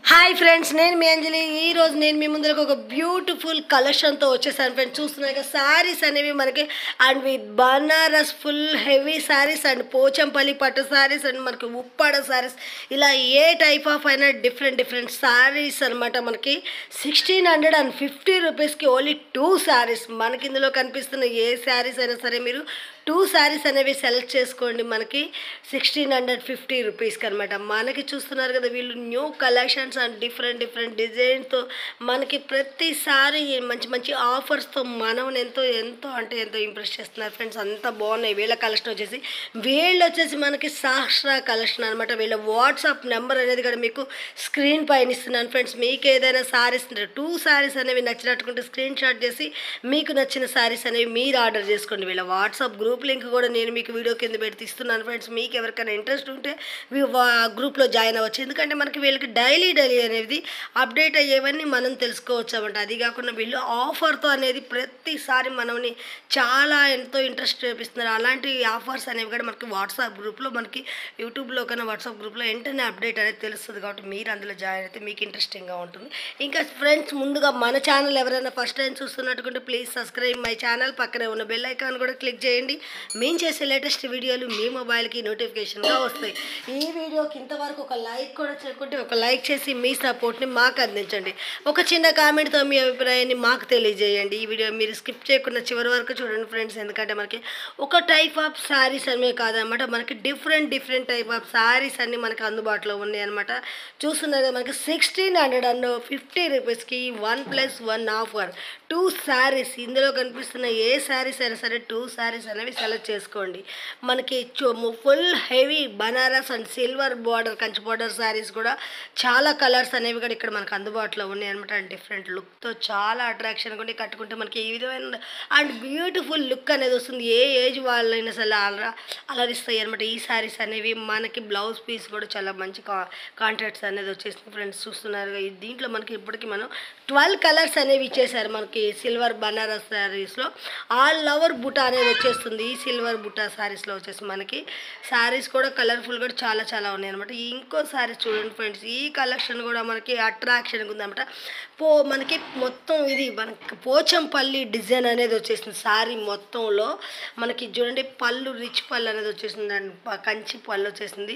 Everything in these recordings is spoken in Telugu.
హాయ్ ఫ్రెండ్స్ నేను మీ అంజలి ఈ రోజు నేను మీ ముందరకు ఒక బ్యూటిఫుల్ కలెక్షన్తో వచ్చేసాను ఫ్రెండ్స్ చూస్తున్నారు కదా శారీస్ అనేవి మనకి and with Banaras full heavy saris and Pochampally పట్టు శారీస్ అండ్ మనకి ఉప్పాడ శారీస్ ఇలా ఏ టైప్ ఆఫ్ అయినా డిఫరెంట్ డిఫరెంట్ శారీస్ అనమాట మనకి సిక్స్టీన్ హండ్రెడ్ అండ్ ఫిఫ్టీ రూపీస్కి ఓన్లీ టూ శారీస్ మనకి ఇందులో కనిపిస్తున్న ఏ శారీస్ అయినా సరే మీరు టూ శారీస్ అనేవి సెలెక్ట్ చేసుకోండి మనకి సిక్స్టీన్ హండ్రెడ్ ఫిఫ్టీ రూపీస్కి అనమాట మనకి చూస్తున్నారు కదా వీళ్ళు new collections and different different డిజైన్తో మనకి ప్రతిసారి మంచి మంచి ఆఫర్స్తో మనం ఎంతో ఎంతో అంటే ఎంతో ఇంప్రెస్ చేస్తున్నారు ఫ్రెండ్స్ అంత బాగున్నాయి వీళ్ళ కలెక్షన్ వచ్చేసి వీళ్ళు వచ్చేసి మనకి సాహ్రా కలెక్షన్ అనమాట వీళ్ళ వాట్సాప్ నెంబర్ అనేది కూడా మీకు స్క్రీన్ పైన ఇస్తున్నాను ఫ్రెండ్స్ మీకు ఏదైనా సారీస్ టూ సారీస్ అనేవి నచ్చినట్టుకుంటే స్క్రీన్ షాట్ చేసి మీకు నచ్చిన సారీస్ అనేవి మీరు ఆర్డర్ చేసుకోండి వీళ్ళ వాట్సాప్ గ్రూప్ లింక్ కూడా నేను మీకు వీడియో కింద పెట్టి ఇస్తున్నాను ఫ్రెండ్స్ మీకు ఎవరికైనా ఇంట్రెస్ట్ ఉంటే మీ గ్రూప్లో జాయిన్ అవ్వచ్చు ఎందుకంటే మనకి వీళ్ళకి డైలీ డైలీ అనేది అప్డేట్ అయ్యేవన్నీ మనం తెలుసుకోవచ్చు అన్నమాట అది కాకుండా వీళ్ళు ఆఫర్తో అనేది ప్రతిసారి మనల్ని చాలా ఎంతో ఇంట్రెస్ట్ చూపిస్తున్నారు అలాంటి ఆఫర్స్ అనేవి కూడా మనకి వాట్సాప్ గ్రూప్లో మనకి యూట్యూబ్లో కన్నా వాట్సాప్ గ్రూప్లో వెంటనే అప్డేట్ అనేది తెలుస్తుంది కాబట్టి మీరు అందులో జాయిన్ అయితే మీకు ఇంట్రెస్టింగ్గా ఉంటుంది ఇంకా ఫ్రెండ్స్ ముందుగా మన ఛానల్ ఎవరైనా ఫస్ట్ టైం చూస్తున్నట్టుకుంటే ప్లీజ్ సబ్స్క్రైబ్ మై ఛానల్ పక్కనే ఉన్న బెల్ ఐకాన్ కూడా క్లిక్ చేయండి మేము చేసే లేటెస్ట్ వీడియోలు మీ మొబైల్కి నోటిఫికేషన్గా వస్తాయి ఈ వీడియోకి ఇంతవరకు ఒక లైక్ కూడా చేయకుంటే ఒక లైక్ చేసి మీ సపోర్ట్ని మాకు అందించండి ఒక చిన్న కామెంట్తో మీ అభిప్రాయాన్ని మాకు తెలియజేయండి ఈ వీడియో మీరు స్కిప్ చేయకుండా చివరి వరకు చూడండి ఫ్రెండ్స్ ఎందుకంటే మనకి ఒక టైప్ ఆఫ్ శారీస్ అనేవి కాదనమాట మనకి different different type of saris అన్ని మనకి అందుబాటులో ఉన్నాయి అనమాట చూస్తున్నారు కదా మనకి సిక్స్టీన్ హండ్రెడ్ అండ్ ఫిఫ్టీ రూపీస్కి one plus one offer two saris ఇందులో కనిపిస్తున్న ఏ శారీస్ అయినా సరే టూ శారీస్ అనేవి సెలెక్ట్ చేసుకోండి మనకి full heavy Banaras and silver border Kanchi border saris కూడా చాలా కలర్స్ అనేవి కూడా ఇక్కడ మనకు అందుబాటులో ఉన్నాయి అనమాట అండ్ డిఫరెంట్ లుక్తో చాలా అట్రాక్షన్ కూడా కట్టుకుంటే మనకి ఈ విధమైన అండ్ బ్యూటిఫుల్ లుక్ అనేది వస్తుంది ఏ ఏజ్ వాళ్ళైనా సరే అలా అలరిస్తాయి అనమాట ఈ శారీస్ అనేవి మనకి బ్లౌజ్ పీస్ కూడా చాలా మంచి కా కాంట్రాక్ట్స్ అనేది వచ్చేసింది ఫ్రెండ్స్ చూస్తున్నారు కదా, ఇది దీంట్లో మనకి ఇప్పటికి మనం ట్వెల్వ్ కలర్స్ అనేవి ఇచ్చేసారు మనకి సిల్వర్ బనారస్ శారీస్లో ఆల్ ఓవర్ బుటా అనేది వచ్చేస్తుంది ఈ సిల్వర్ బుటా శారీస్లో వచ్చేసి మనకి శారీస్ కూడా కలర్ఫుల్ కూడా చాలా చాలా ఉన్నాయి అనమాట ఇంకో శారీస్ చూడండి ఫ్రెండ్స్ ఈ కలెక్షన్ కూడా మనకి అట్రాక్షన్ ఉందన్నమాట పో మనకి మొత్తం ఇది మనకి పోచంపల్లి డిజైన్ అనేది వచ్చేసింది శారీ మొత్తంలో మనకి చూడండి పళ్ళు రిచ్ పళ్ళు అనేది వచ్చేసింది అండ్ ప- కంచి పళ్ళు వచ్చేసింది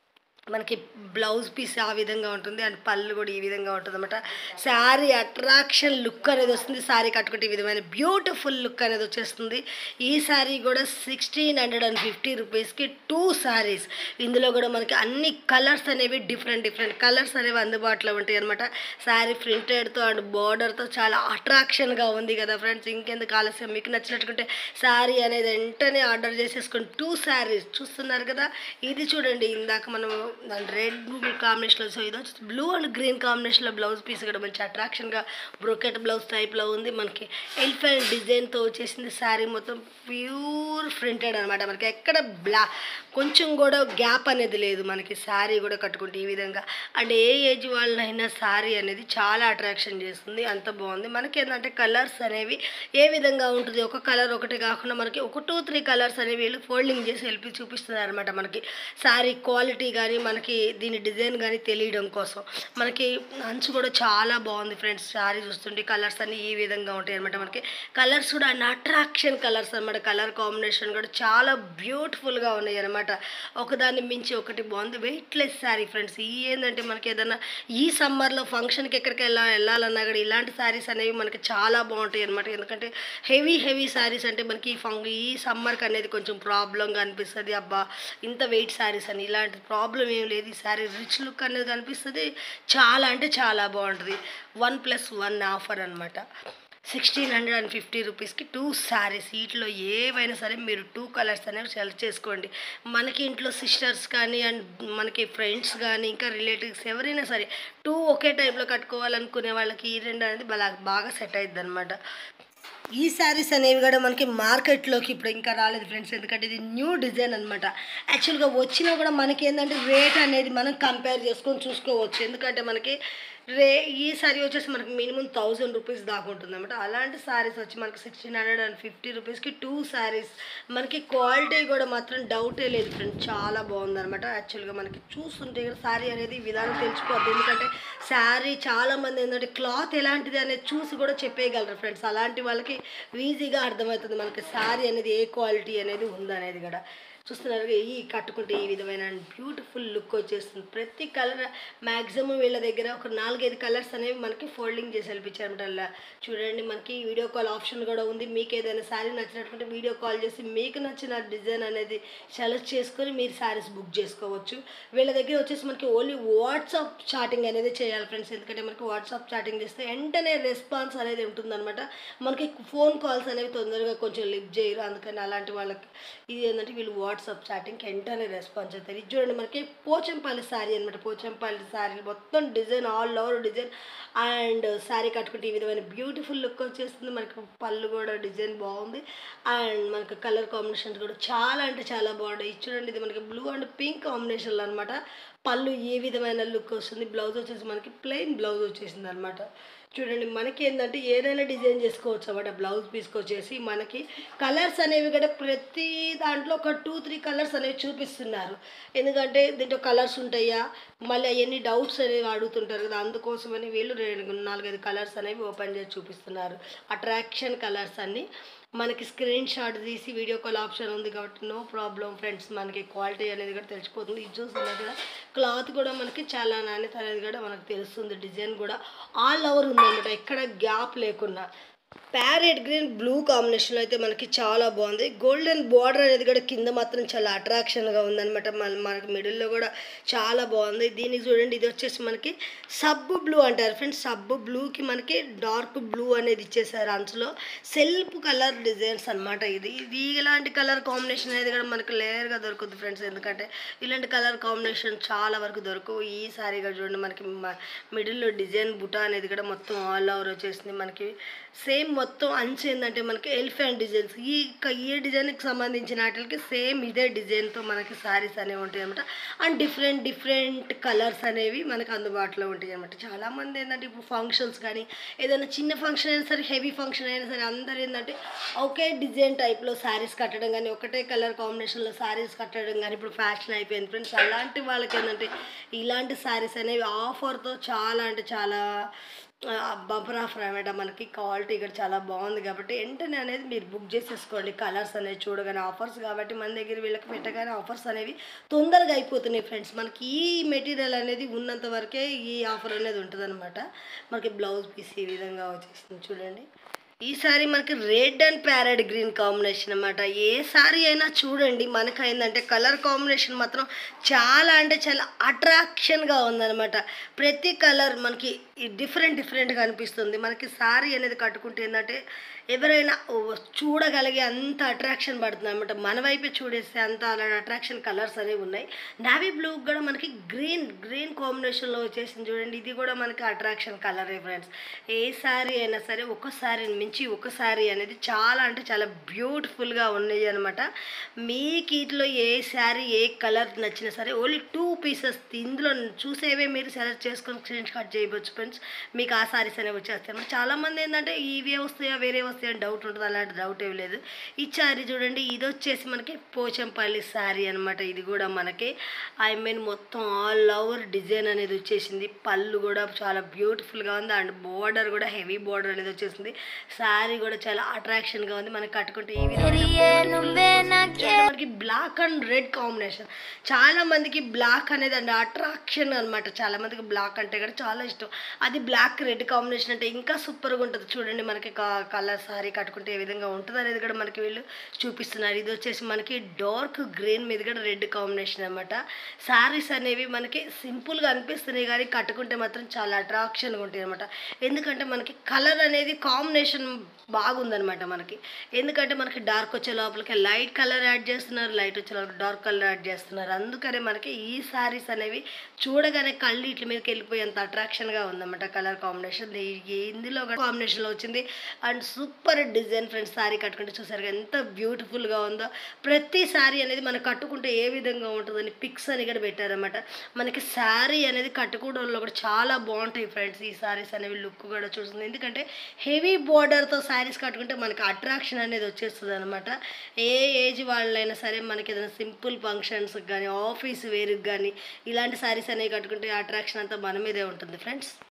మనకి బ్లౌజ్ పీస్ ఆ విధంగా ఉంటుంది అండ్ పళ్ళు కూడా ఈ విధంగా ఉంటుంది అనమాట శారీ అట్రాక్షన్ లుక్ అనేది వస్తుంది శారీ కట్టుకుంటే ఈ విధమైన బ్యూటిఫుల్ లుక్ అనేది వచ్చేస్తుంది ఈ శారీ కూడా సిక్స్టీన్ హండ్రెడ్ అండ్ ఫిఫ్టీ రూపీస్కి టూ శారీస్ ఇందులో కూడా మనకి అన్ని కలర్స్ అనేవి డిఫరెంట్ డిఫరెంట్ కలర్స్ అనేవి అందుబాటులో ఉంటాయి అనమాట శారీ ప్రింటెడ్తో అండ్ బార్డర్తో చాలా అట్రాక్షన్గా ఉంది కదా ఫ్రెండ్స్ ఇంకెందుకు ఆలస్యం మీకు నచ్చినట్టుకుంటే శారీ అనేది వెంటనే ఆర్డర్ చేసేసుకొని టూ శారీస్ చూస్తున్నారు కదా ఇది చూడండి ఇందాక మనం దాని రెడ్ కాంబినేషన్లో సో ఇది వచ్చి బ్లూ అండ్ గ్రీన్ కాంబినేషన్లో బ్లౌజ్ పీస్ కూడా మంచి అట్రాక్షన్గా బ్రోకెట్ బ్లౌజ్ టైప్లో ఉంది మనకి ఎలిఫెంట్ డిజైన్తో వచ్చేసింది శారీ మొత్తం ప్యూర్ ప్రింటెడ్ అనమాట మనకి ఎక్కడ బ్లా కొంచెం కూడా గ్యాప్ అనేది లేదు మనకి శారీ కూడా కట్టుకుంటే ఈ విధంగా అండ్ ఏ ఏజ్ వాళ్ళనైనా శారీ అనేది చాలా అట్రాక్షన్ చేస్తుంది అంత బాగుంది మనకి ఏంటంటే కలర్స్ అనేవి ఏ విధంగా ఉంటుంది ఒక కలర్ ఒకటి కాకుండా మనకి ఒక టూ త్రీ కలర్స్ అనేవి వీళ్ళు ఫోల్డింగ్ చేసి వెళ్ళి చూపిస్తున్నారు అనమాట మనకి శారీ క్వాలిటీ కానీ మనకి దీని డిజైన్ కానీ తెలియడం కోసం మనకి అంచు కూడా చాలా బాగుంది ఫ్రెండ్స్ శారీ చూస్తుంటే కలర్స్ అన్ని ఈ విధంగా ఉంటాయి అనమాట మనకి కలర్స్ కూడా అన్ని అట్రాక్షన్ కలర్స్ అనమాట కలర్ కాంబినేషన్ కూడా చాలా బ్యూటిఫుల్గా ఉన్నాయి అనమాట ఒకదాన్ని మించి ఒకటి బాగుంది వెయిట్లెస్ శారీ ఫ్రెండ్స్ ఈ ఏంటంటే మనకి ఏదైనా ఈ సమ్మర్లో ఫంక్షన్కి ఎక్కడికి వెళ్ళా వెళ్ళాలన్నా కూడా ఇలాంటి శారీస్ అనేవి మనకి చాలా బాగుంటాయి అనమాట ఎందుకంటే హెవీ హెవీ శారీస్ అంటే మనకి ఈ ఫంగ్ ఈ సమ్మర్కి అనేది కొంచెం ప్రాబ్లంగా అనిపిస్తుంది అబ్బా ఇంత వెయిట్ శారీస్ అని ఇలాంటి ప్రాబ్లం ఏం లేదు ఈ శారీ రిచ్ లుక్ అనేది కనిపిస్తుంది చాలా అంటే చాలా బాగుంటుంది వన్ ప్లస్ వన్ ఆఫర్ అనమాట సిక్స్టీన్ హండ్రెడ్ అండ్ ఫిఫ్టీ రూపీస్కి టూ శారీస్ వీటిలో ఏవైనా సరే మీరు టూ కలర్స్ అనేవి సెలెక్ట్ చేసుకోండి మనకి ఇంట్లో సిస్టర్స్ కానీ అండ్ మనకి ఫ్రెండ్స్ కానీ ఇంకా రిలేటివ్స్ ఎవరైనా సరే టూ ఒకే టైప్లో కట్టుకోవాలనుకునే వాళ్ళకి ఈ రెండు అనేది బాగా బాగా సెట్ అవుతుంది అనమాట ఈ శారీస్ అనేవి కూడా మనకి మార్కెట్లోకి ఇప్పుడు ఇంకా రాలేదు ఫ్రెండ్స్ ఎందుకంటే ఇది న్యూ డిజైన్ అనమాట యాక్చువల్గా వచ్చినా కూడా మనకి ఏంటంటే రేట్ అనేది మనం కంపేర్ చేసుకొని చూసుకోవచ్చు ఎందుకంటే మనకి రే ఈ సారీ వచ్చేసి మనకి మినిమం థౌజండ్ రూపీస్ దాకా ఉంటుంది అనమాట అలాంటి సారీస్ వచ్చి మనకి సిక్స్టీన్ హండ్రెడ్ అండ్ ఫిఫ్టీ రూపీస్కి టూ సారీస్ మనకి క్వాలిటీ కూడా మాత్రం డౌటే లేదు ఫ్రెండ్ చాలా బాగుంది అనమాట యాక్చువల్గా మనకి చూస్తుంటే కూడా సారీ అనేది ఈ విధానం తెలిసిపోద్ది ఎందుకంటే శారీ చాలా మంది ఏంటంటే క్లాత్ ఎలాంటిది అనేది చూసి కూడా చెప్పేయగలరు ఫ్రెండ్స్ అలాంటి వాళ్ళకి ఈజీగా అర్థమవుతుంది మనకి శారీ అనేది ఏ క్వాలిటీ అనేది ఉందనేది కూడా చూస్తున్నారు ఈ కట్టుకుంటే ఈ విధమైన బ్యూటిఫుల్ లుక్ వచ్చేస్తుంది ప్రతి కలర్ మ్యాక్సిమం వీళ్ళ దగ్గర ఒక నాలుగైదు కలర్స్ అనేవి మనకి ఫోల్డింగ్ చేసి వెళ్ళిపించారన్నమాట అలా చూడండి మనకి వీడియో కాల్ ఆప్షన్ కూడా ఉంది మీకు ఏదైనా శారీ నచ్చినట్టుంటే వీడియో కాల్ చేసి మీకు నచ్చిన డిజైన్ అనేది సెలెక్ట్ చేసుకొని మీరు శారీస్ బుక్ చేసుకోవచ్చు వీళ్ళ దగ్గర వచ్చేసి మనకి ఓన్లీ వాట్సాప్ చాటింగ్ అనేది చేయాలి ఫ్రెండ్స్ ఎందుకంటే మనకి వాట్సాప్ చాటింగ్ చేస్తే వెంటనే రెస్పాన్స్ అనేది ఉంటుందన్నమాట మనకి ఫోన్ కాల్స్ అనేవి తొందరగా కొంచెం లిఫ్ట్ చేయరు అందుకని అలాంటి వాళ్ళకి ఇది ఏంటంటే వీళ్ళు వాట్సాప్ చాటింగ్కి వెంటనే రెస్పాన్స్ అవుతారు ఇది చూడండి మనకి పోచంపల్లి శారీ అనమాట పోచంపల్లి శారీ మొత్తం design all over design and sari కట్టుకుంటే ఈ విధమైన బ్యూటిఫుల్ లుక్ వచ్చేస్తుంది మనకి పళ్ళు కూడా డిజైన్ బాగుంది అండ్ మనకి కలర్ కాంబినేషన్స్ కూడా చాలా అంటే చాలా బాగుంటాయి ఇది చూడండి ఇది మనకి బ్లూ అండ్ పింక్ కాంబినేషన్లో అనమాట పళ్ళు ఏ విధమైన లుక్ వస్తుంది బ్లౌజ్ వచ్చేసి మనకి ప్లెయిన్ బ్లౌజ్ వచ్చేసింది అనమాట చూడండి మనకి ఏంటంటే ఏదైనా డిజైన్ చేసుకోవచ్చు అన్నమాట బ్లౌజ్ పీస్కి వచ్చేసి మనకి కలర్స్ అనేవి కూడా ప్రతి దాంట్లో ఒక టూ త్రీ కలర్స్ అనేవి చూపిస్తున్నారు ఎందుకంటే దీంట్లో కలర్స్ ఉంటాయా మళ్ళీ అవన్నీ డౌట్స్ అనేవి అడుగుతుంటారు కదా అందుకోసమని వీళ్ళు రెండు నాలుగైదు కలర్స్ అనేవి ఓపెన్ చేసి చూపిస్తున్నారు అట్రాక్షన్ కలర్స్ అన్నీ మనకి స్క్రీన్ షాట్ తీసి వీడియో కాల్ ఆప్షన్ ఉంది కాబట్టి నో ప్రాబ్లం ఫ్రెండ్స్ మనకి క్వాలిటీ అనేది కూడా తెలిసిపోతుంది ఇది చూస్తున్నారు కదా క్లాత్ కూడా మనకి చాలా నాణ్యత అనేది కూడా మనకు తెలుస్తుంది డిజైన్ కూడా ఆల్ ఓవర్ ఉందన్నమాట ఎక్కడ గ్యాప్ లేకుండా ప్యారెట్ గ్రీన్ బ్లూ కాంబినేషన్లో అయితే మనకి చాలా బాగుంది గోల్డెన్ బార్డర్ అనేది కూడా కింద మాత్రం చాలా అట్రాక్షన్గా ఉందన్నమాట మన మనకి మిడిల్లో కూడా చాలా బాగుంది దీనికి చూడండి ఇది వచ్చేసి మనకి సబ్ బ్లూ అంటారు ఫ్రెండ్స్ సబ్ బ్లూకి మనకి డార్క్ బ్లూ అనేది ఇచ్చేసారు అంచులో సెల్ఫ్ కలర్ డిజైన్స్ అనమాట ఇది ఇది ఇలాంటి కలర్ కాంబినేషన్ అనేది కూడా మనకి లేయర్గా దొరుకుతుంది ఫ్రెండ్స్ ఎందుకంటే ఇలాంటి కలర్ కాంబినేషన్ చాలా వరకు దొరకవు ఈ సారీ కూడా చూడండి మనకి మిడిల్లో డిజైన్ బుటా అనేది కూడా మొత్తం ఆల్ ఓవర్ వచ్చేసింది మనకి సేమ్ మొత్తం అంచు ఏంటంటే మనకి ఎలిఫెంట్ డిజైన్స్ ఈ క- ఈ డిజైన్కి సంబంధించిన వాటికి సేమ్ ఇదే డిజైన్తో మనకి సారీస్ అనేవి ఉంటాయి అనమాట అండ్ డిఫరెంట్ డిఫరెంట్ కలర్స్ అనేవి మనకి అందుబాటులో ఉంటాయి అనమాట చాలామంది ఏంటంటే ఇప్పుడు ఫంక్షన్స్ కానీ ఏదైనా చిన్న ఫంక్షన్ అయినా సరే హెవీ ఫంక్షన్ అయినా సరే అందరు ఏంటంటే ఒకే డిజైన్ టైప్లో శారీస్ కట్టడం కానీ ఒకటే కలర్ కాంబినేషన్లో శారీస్ కట్టడం కానీ ఇప్పుడు ఫ్యాషన్ అయిపోయింది ఫ్రెండ్స్ అలాంటి వాళ్ళకి ఏంటంటే ఇలాంటి శారీస్ అనేవి ఆఫర్తో చాలా అంటే చాలా బంపర్ ఆఫర్ అనమాట మనకి క్వాలిటీ కూడా చాలా బాగుంది కాబట్టి వెంటనే అనేది మీరు బుక్ చేసేసుకోండి కలర్స్ అనేవి చూడగానే ఆఫర్స్ కాబట్టి మన దగ్గర వీళ్ళకి పెట్టగానే ఆఫర్స్ అనేవి తొందరగా అయిపోతున్నాయి ఫ్రెండ్స్ మనకి ఈ మెటీరియల్ అనేది ఉన్నంత వరకే ఈ ఆఫర్ అనేది ఉంటుంది మనకి బ్లౌజ్ పీస్ ఈ విధంగా వచ్చేసింది చూడండి ఈ సారీ మనకి red and parrot green combination అన్నమాట ఏ సారీ అయినా చూడండి మనకు ఏంటంటే కలర్ కాంబినేషన్ మాత్రం చాలా అంటే చాలా అట్రాక్షన్గా ఉందన్నమాట ప్రతి కలర్ మనకి డిఫరెంట్ డిఫరెంట్గా అనిపిస్తుంది మనకి సారీ అనేది కట్టుకుంటే ఏంటంటే ఎవరైనా ఓ చూడగలిగే అంత అట్రాక్షన్ పడుతుంది అనమాట మన వైపే చూడేస్తే అంత అలాంటి అట్రాక్షన్ కలర్స్ అనేవి ఉన్నాయి నావీ బ్లూ కూడా మనకి గ్రీన్ గ్రీన్ కాంబినేషన్లో వచ్చేసింది చూడండి ఇది కూడా మనకి అట్రాక్షన్ కలరే ఫ్రెండ్స్ ఏ సారీ అయినా సరే ఒక సారీని మించి ఒక సారీ అనేది చాలా అంటే చాలా బ్యూటిఫుల్గా ఉన్నాయి అనమాట మీకు వీటిలో ఏ శారీ ఏ కలర్ నచ్చినా సరే ఓన్లీ టూ పీసెస్ ఇందులో చూసేవే మీరు సెలెక్ట్ చేసుకొని స్క్రీన్ షాట్ చేయవచ్చు ఫ్రెండ్స్ మీకు ఆ సారీస్ అనేవి వచ్చేస్తాయి అన్నమాట చాలామంది ఏంటంటే ఇవే వస్తాయా వేరే వస్తాయా అని డౌట్ ఉంటుంది అలాంటి డౌట్ ఏమి లేదు ఈ శారీ చూడండి ఇది వచ్చేసి మనకి పోచంపల్లి శారీ అనమాట ఇది కూడా మనకి ఐ మీన్ మొత్తం ఆల్ ఓవర్ డిజైన్ అనేది వచ్చేసింది పళ్ళు కూడా చాలా బ్యూటిఫుల్గా ఉంది అండ్ బోర్డర్ కూడా హెవీ బోర్డర్ అనేది వచ్చేసింది శారీ కూడా చాలా అట్రాక్షన్గా ఉంది మనకి కట్టుకుంటే ఈ విధంగా మనకి బ్లాక్ అండ్ రెడ్ కాంబినేషన్ చాలా మందికి బ్లాక్ అనేది అండ్ అట్రాక్షన్ అనమాట చాలా మందికి బ్లాక్ అంటే కూడా చాలా ఇష్టం అది బ్లాక్ రెడ్ కాంబినేషన్ అంటే ఇంకా సూపర్గా ఉంటుంది చూడండి మనకి కలర్ సారీ కట్టుకుంటే ఏ విధంగా ఉంటుంది అనేది కూడా మనకి వీళ్ళు చూపిస్తున్నారు ఇది వచ్చేసి మనకి డార్క్ గ్రీన్ మీద కూడా రెడ్ కాంబినేషన్ అనమాట సారీస్ అనేవి మనకి సింపుల్గా అనిపిస్తున్నాయి కానీ కట్టుకుంటే మాత్రం చాలా అట్రాక్షన్గా ఉంటాయి అనమాట ఎందుకంటే మనకి కలర్ అనేది కాంబినేషన్ బాగుందనమాట మనకి ఎందుకంటే మనకి డార్క్ వచ్చే లోపలికి లైట్ కలర్ యాడ్ చేస్తున్నారు లైట్ వచ్చే లోపలికి డార్క్ కలర్ యాడ్ చేస్తున్నారు అందుకనే మనకి ఈ సారీస్ అనేవి చూడగానే కళ్ళు ఇట్ల మీదకి వెళ్ళిపోయేంత అట్రాక్షన్గా ఉందన్నమాట కలర్ కాంబినేషన్ ఇందులో కాంబినేషన్లో వచ్చింది and super super design friends sari కట్టుకుంటే చూసారు కదా ఎంత బ్యూటిఫుల్గా ఉందో ప్రతి శారీ అనేది మనం కట్టుకుంటే ఏ విధంగా ఉంటుందని పిక్స్ అని కూడా పెట్టారన్నమాట మనకి శారీ అనేది కట్టుకోవడంలో కూడా చాలా బాగుంటాయి ఫ్రెండ్స్ ఈ శారీస్ అనేవి లుక్ కూడా చూస్తుంది ఎందుకంటే హెవీ బార్డర్తో శారీస్ కట్టుకుంటే మనకి అట్రాక్షన్ అనేది వచ్చేస్తుంది అనమాట ఏ ఏజ్ వాళ్ళైనా సరే మనకి ఏదైనా సింపుల్ ఫంక్షన్స్కి కానీ ఆఫీస్ వేర్కి కానీ ఇలాంటి శారీస్ అనేవి కట్టుకుంటే అట్రాక్షన్ అంతా మన మీదే ఉంటుంది ఫ్రెండ్స్